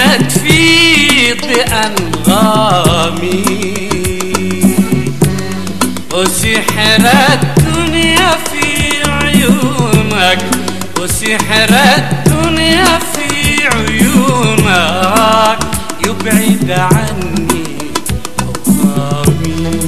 سجدت في بأنغامي وسحر الدنيا في عيونك وسحر الدنيا في عيونك يبعد عني أوهامي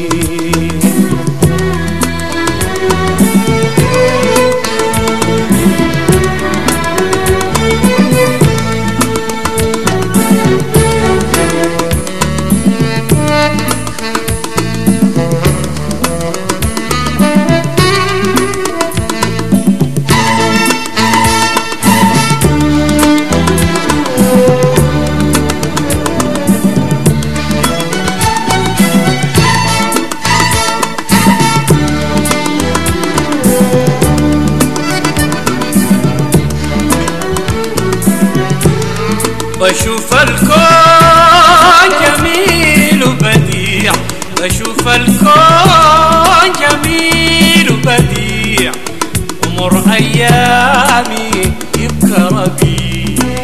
بشوف الكون جميل وبديع بشوف الكون جميل وبديع ومر ايامي يبكى ربيع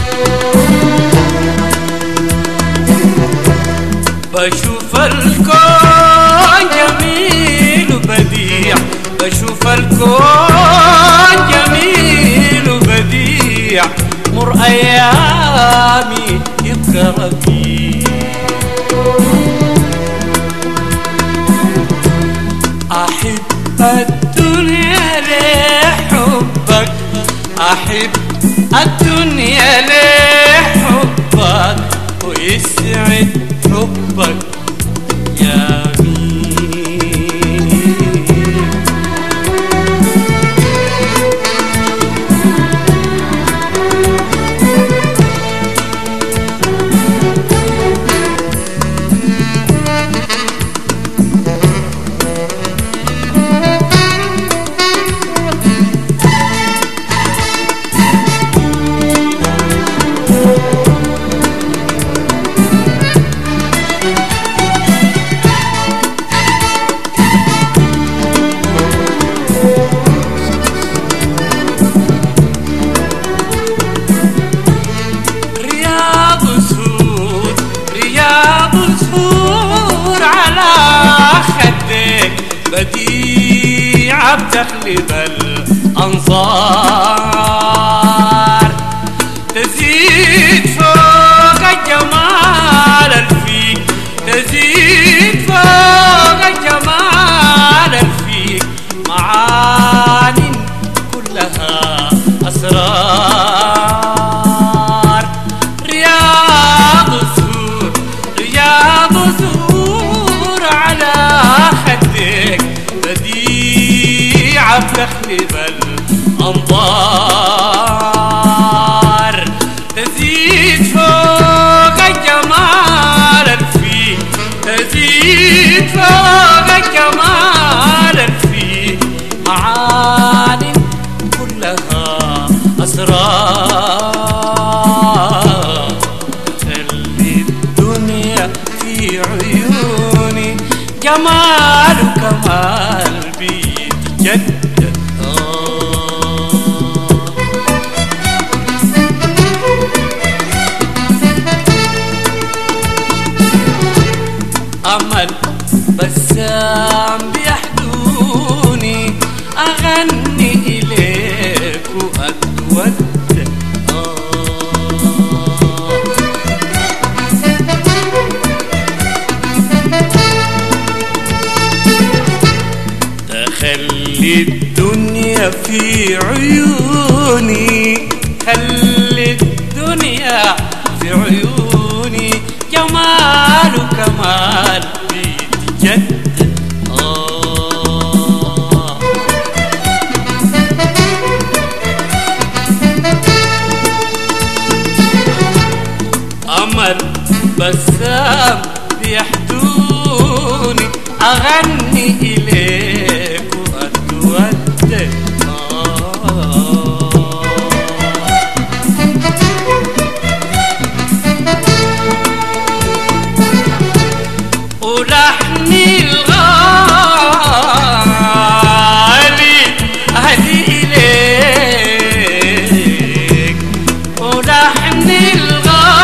بشوف الكون جميل وبديع بشوف الكون جميل وبديع مر ايامي يبكى ربيع احب الدنيا لحبك احب الدنيا لحبك ويسعد حبك يا مين رياض سود رياض سود على خدك بديعة بتخلب الأنظار تزيد فوق الجمال الفيك تزيد فوق الجمال الفيك معان كلها أسرار رياض سور رياض سور على خدك بديعة بتخلب الأنظار تزيد فوق الجمال الفيك تزيد فوق الجمال الفيك معان كلها أسرار خلي الدنيا في عيوني جمال وكمال بيتجدد آه أمل بسام بيحدوني أغني إليك وأتودد آه تخلي الدنيا في عيوني خلي الدنيا في عيوني جمال وكمال بيتجدد آه أمل بسام بيحدوني أغني إليك وأتودد آه ولحني الغالي أهدي إليك ولحني الغالي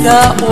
الشتاء